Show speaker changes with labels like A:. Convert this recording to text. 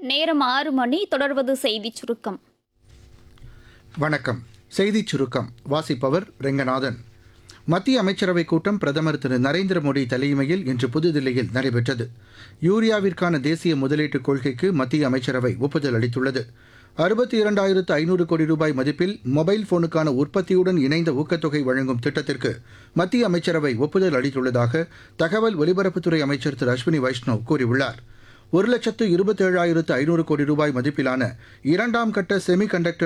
A: நேரம் ஆறு மணி தொடர்வது செய்திச் சுருக்கம்
B: வணக்கம் செய்திச் சுருக்கம் வாசிப்பவர் ரெங்கநாதன் மத்திய அமைச்சரவைக் கூட்டம் பிரதமர் திரு நரேந்திர மோடி தலைமையில் இன்று புதுதில்லியில் நடைபெற்றது யூரியாவிற்கான தேசிய முதலீட்டுக் கொள்கைக்கு மத்திய அமைச்சரவை ஒப்புதல் அளித்துள்ளது அறுபத்தி இரண்டாயிரத்து ஐநூறு கோடி ரூபாய் மதிப்பில் மொபைல் போனுக்கான உற்பத்தியுடன் இணைந்த ஊக்கத்தொகை வழங்கும் திட்டத்திற்கு மத்திய அமைச்சரவை ஒப்புதல் அளித்துள்ளதாக தகவல் ஒலிபரப்புத்துறை அமைச்சர் திரு அஸ்வினி வைஷ்ணவ் கூறியுள்ளார் ஒரு லட்சத்து இருபத்தேழாயிரத்து ஐநூறு கோடி ரூபாய் மதிப்பிலான இரண்டாம் கட்ட செமி கண்டக்டர்